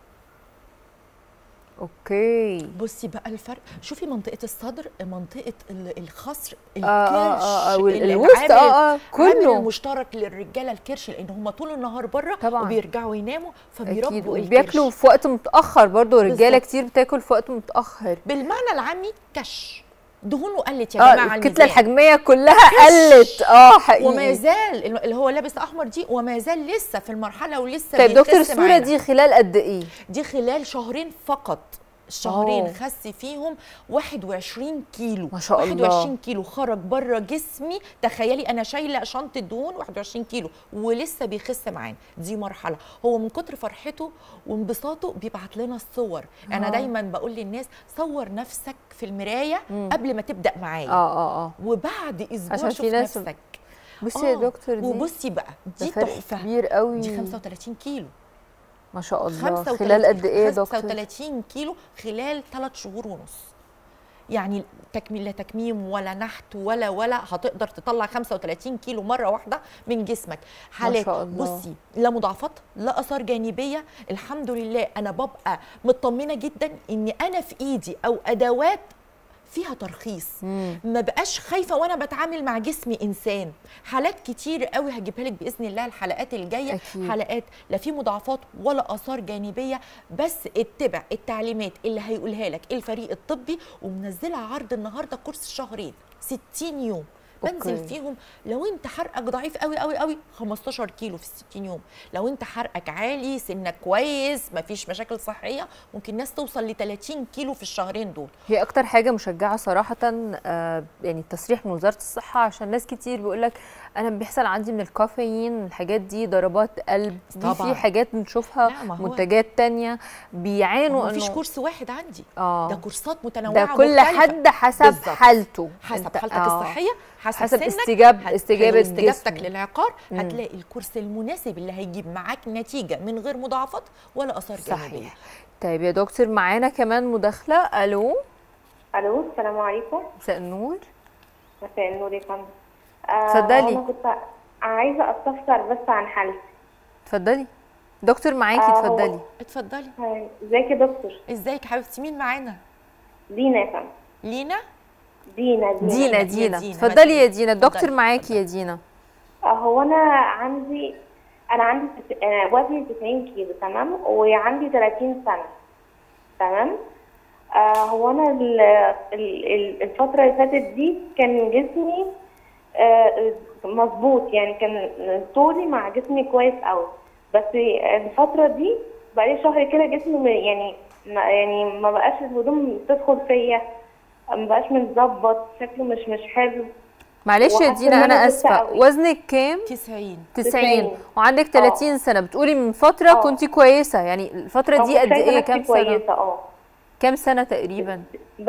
اوكي بصي بقى الفرق شوفي منطقه الصدر منطقه ال- الخصر اه اه الكرش اه آه، اللي والوسط عامل- اه اه عامل كله المشترك للرجاله الكرش لان هم طول النهار بره طبعاً. وبيرجعوا يناموا اكيد فبيربوا الكرش وبياكلوا في وقت متاخر برضو رجاله بالظبط. كتير بتاكل في وقت متاخر بالمعنى العامي كش دهونه قلت يا اه جماعه الكتله الميزان. الحجميه كلها قلت اه حقيقي وما زال اللي هو لابس احمر دي وما زال لسه في المرحله ولسه طيب دكتور بيخس الصوره معانا. دي خلال قد ايه دي خلال شهرين فقط الشهرين أوه. خس فيهم 21 كيلو ما شاء الله. 21 كيلو خرج بره جسمي تخيلي انا شايله شنطه دهون 21 كيلو ولسه بيخس معانا دي مرحله هو من كتر فرحته وانبساطه بيبعت لنا الصور انا آه. دايما بقول للناس صور نفسك في المرايه قبل ما تبدا معايا اه اه اه وبعد اسبوع عشان في شوف ناس نفسك بصي يا آه، دكتور دي وبصي بقى ده دي فرق تحفه كبير قوي دي 35 كيلو ما شاء الله 35 خلال قد ايه يا دكتور 35 كيلو خلال 3 شهور ونص يعني تكميم لا تكميم ولا نحت ولا ولا هتقدر تطلع 35 كيلو مره واحده من جسمك حالات شاء الله. بصي لا مضاعفات لا اثار جانبيه الحمد لله انا ببقى مطمنه جدا ان انا في ايدي او ادوات فيها ترخيص ما بقاش خايفه وانا بتعامل مع جسمي انسان حالات كتير قوي هجيبها لك باذن الله الحلقات الجايه أكيد. حلقات لا في مضاعفات ولا اثار جانبيه بس اتبع التعليمات اللي هيقولها لك الفريق الطبي ومنزله عرض النهارده كورس شهرين 60 يوم بنزل أوكي. فيهم لو انت حرقك ضعيف قوي قوي قوي 15 كيلو في ال 60 يوم لو انت حرقك عالي سنك كويس مفيش مشاكل صحيه ممكن ناس توصل ل 30 كيلو في الشهرين دول هي اكتر حاجه مشجعه صراحه آه يعني التصريح من وزاره الصحه عشان ناس كتير بيقول لك انا بيحصل عندي من الكافيين الحاجات دي ضربات قلب دي طبعاً. في حاجات بنشوفها لا، ما هو- منتجات تانية بيعانوا ما فيش انه كورس واحد عندي اه ده كورسات ده متنوعه كل مختلفة. حد حسب بالظبط. حالته حسب أنت- حالتك آه. الصحيه حسب, حسب سنك استجاب- هت- استجابة حلو، استجابتك جسمك. للعقار مم. هتلاقي الكورس المناسب اللي هيجيب معاك نتيجه من غير مضاعفات ولا اثار جانبيه صحيح طيب يا دكتور معانا كمان مداخله الو الو السلام عليكم مساء النور مساء النور يا فندم آه، اتفضلي. انا كنت عايزه استفسر بس عن حالتي اتفضلي دكتور معاكي آه، هو- اتفضلي اتفضلي هاي، ازيك يا دكتور ازيك حبيبتي مين معانا دينا يا فندم لينا دينا دينا دينا يا دينا دينا، اتفضلي يا مثلا. دينا الدكتور اتفضلي، معاكي يا دينا آه، هو انا عندي انا عندي تس- آه، وزني 90 كيلو تمام وعندي 30 سنه تمام آه هو انا ال- ال- ال- الفتره اللي فاتت دي كان جسمي آه، مظبوط يعني كان طولي مع جسمي كويس قوي بس الفتره دي بقالي شهر كده جسمي م- يعني ما يعني ما بقاش الهدوم تدخل فيا ما بقاش متظبط شكله مش مش حلو معلش يا وحاسة دينا إن انا أنا كنت اسفه قوي. وزنك كام 90 90 90. وعندك 30 سنه بتقولي من فتره آه. كنت كويسه يعني الفتره دي أو قد شايفة ايه نفسي كام سنه كويسه اه كام سنه تقريبا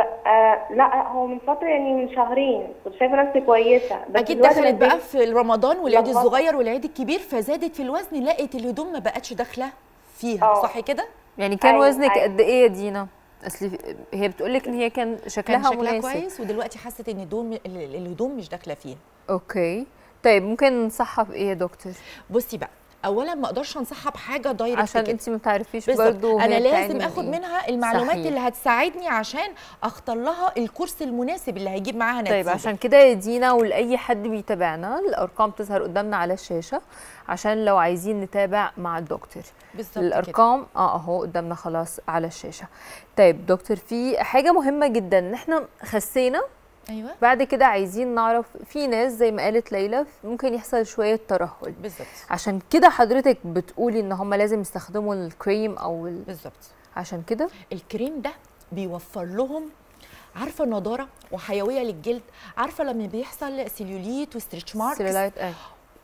بقى لا هو من فتره يعني من شهرين كنت شايفه نفسي كويسه بس اكيد دلوقتي دخلت أنا بقى في رمضان والعيد لخبطة. الصغير والعيد الكبير فزادت في الوزن لقيت الهدوم ما بقتش داخله فيها آه. صح كده يعني كان أيوة، وزنك أيوة. قد ايه يا دينا اصل في- هي بتقول لك ان هي كان شكلها, كان شكلها مناسب كويس ودلوقتي حست ان الهدوم ال- الهدوم مش داخله فيها اوكي طيب ممكن ننصحها بايه يا دكتور بصي بقى اولا ما اقدرش انصحها بحاجه دايركت عشان كده. انت ما تعرفيش بالظبط برضو هي انا بتعاني لازم من اخد إيه. منها المعلومات صحيح. اللي هتساعدني عشان اختار لها الكورس المناسب اللي هيجيب معاها نتيجه طيب عشان كده يا دينا ولاي حد بيتابعنا الارقام تظهر قدامنا على الشاشه عشان لو عايزين نتابع مع الدكتور بالظبط كده. الارقام اه اهو قدامنا خلاص على الشاشه طيب دكتور في حاجه مهمه جدا ان احنا خسينا ايوه بعد كده عايزين نعرف في ناس زي ما قالت ليلى ممكن يحصل شويه ترهل بالظبط عشان كده حضرتك بتقولي ان هم لازم يستخدموا الكريم او ال... بالظبط عشان كده الكريم ده بيوفر لهم عارفه نضاره وحيويه للجلد عارفه لما بيحصل سيليوليت وستريتش ماركس سيلولايت اه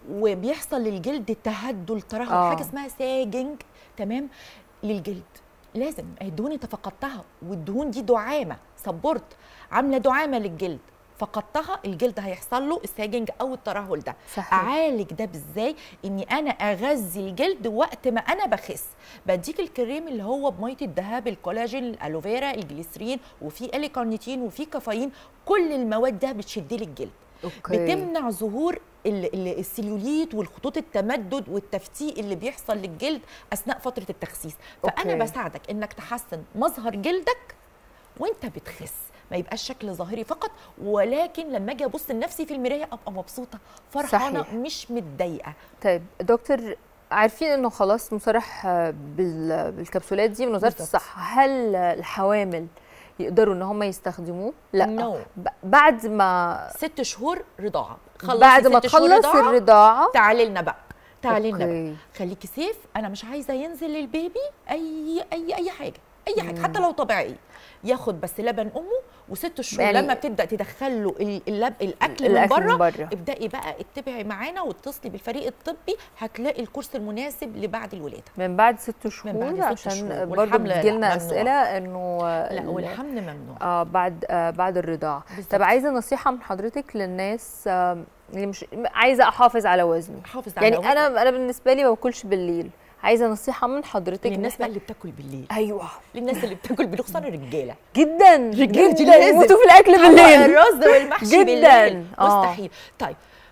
وبيحصل للجلد تهدل ترهل آه. حاجه اسمها ساجنج تمام للجلد لازم الدهون انت فقدتها والدهون دي دعامه سبورت عامله دعامه للجلد فقدتها الجلد هيحصل له الساجنج او الترهل ده صحيح. اعالج ده ازاي اني انا اغذي الجلد وقت ما انا بخس بديك الكريم اللي هو بميه الذهب الكولاجين الالوفيرا الجليسرين وفي اليكارنيتين وفي كافيين كل المواد ده بتشد لي الجلد اوكي بتمنع ظهور ال- ال- السيلوليت والخطوط التمدد والتفتيق اللي بيحصل للجلد اثناء فتره التخسيس فانا أوكي. بساعدك انك تحسن مظهر جلدك وانت بتخس ما يبقاش شكل ظاهري فقط ولكن لما اجي ابص لنفسي في المرايه ابقى مبسوطه فرحانه صحيح. مش متضايقه طيب دكتور عارفين انه خلاص مصرح آه، بال- بالكبسولات دي من وزاره بالظبط. الصحه هل الحوامل يقدروا ان هم يستخدموه لا No. ب- بعد ما ست شهور رضاعه خلصي بعد ما ست شهور تخلص رضاعة، الرضاعه تعالي لنا بقى تعالي لنا أوكي. بقى خليكي سيف انا مش عايزه ينزل للبيبي اي اي اي حاجه اي حاجه حتى لو طبيعيه ياخد بس لبن امه وست شهور يعني- يعني لما بتبدا تدخل له ال- اللب الاكل, الأكل من من بره بره. ابداي بقى اتبعي معانا واتصلي بالفريق الطبي هتلاقي الكورس المناسب لبعد الولاده من بعد ست شهور بعد ست عشان شهور. برضه والحمل لا، بتجيلنا ممنوع. اسئله انه آه، لا ال- والحمل ممنوع اه بعد آه بعد الرضاعه بالظبط. طب عايزه نصيحه من حضرتك للناس آه اللي مش عايزه احافظ على وزني حافظ على يعني وزنك. انا انا بالنسبه لي ما باكلش بالليل عايزه نصيحه من حضرتك إن للناس إحنا- بقى اللي بتاكل بالليل ايوه للناس اللي بتاكل بالليل خصوصا الرجاله جدا الرجاله دي جداً. لازم يموتوا في الاكل طبق بالليل الرز والمحشي جداً. بالليل آه. مستحيل طيب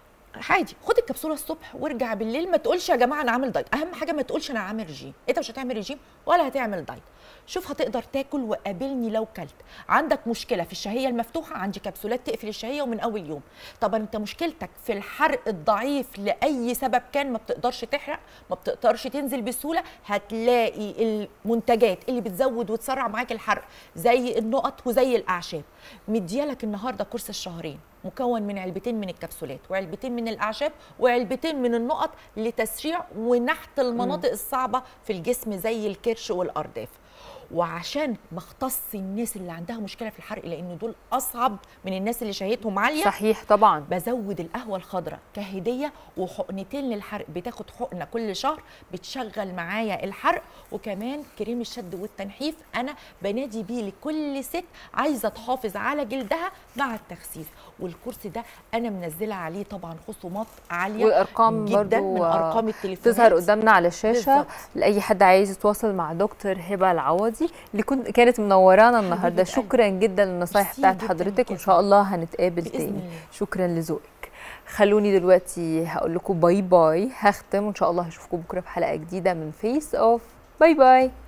عادي خد الكبسوله الصبح وارجع بالليل ما تقولش يا جماعه انا عامل دايت اهم حاجه ما تقولش انا عامل رجيم انت مش هتعمل رجيم ولا هتعمل دايت شوف هتقدر تاكل وقابلني لو كلت عندك مشكله في الشهيه المفتوحه عندي كبسولات تقفل الشهيه ومن اول يوم طب انت مشكلتك في الحرق الضعيف لاي سبب كان ما بتقدرش تحرق ما بتقدرش تنزل بسهوله هتلاقي المنتجات اللي بتزود وتسرع معاك الحرق زي النقط وزي الاعشاب مديالك النهارده كورس الشهرين مكون من علبتين من الكبسولات وعلبتين من الاعشاب وعلبتين من النقط لتسريع ونحت المناطق الصعبه في الجسم زي الكرش والارداف وعشان بختص الناس اللي عندها مشكله في الحرق لان دول اصعب من الناس اللي شهيتهم عاليه صحيح طبعا بزود القهوه الخضراء كهديه وحقنتين للحرق بتاخد حقنه كل شهر بتشغل معايا الحرق وكمان كريم الشد والتنحيف انا بنادي بيه لكل ست عايزه تحافظ على جلدها مع التخسيس والكورس ده انا منزله عليه طبعا خصومات عاليه والارقام جدا برضو من آه، ارقام التليفونات تظهر قدامنا على الشاشه بالظبط. لاي حد عايز يتواصل مع دكتور هبه العوضي اللي كنت كانت منورانا النهارده قلبي. شكرا جدا للنصايح ميرسي بتاعت جداً حضرتك وان جداً. شاء الله هنتقابل بإذن تاني الله. شكرا لذوقك خلوني دلوقتي هقول لكم باي باي هختم وان شاء الله هشوفكم بكره في حلقه جديده من فيس اوف باي باي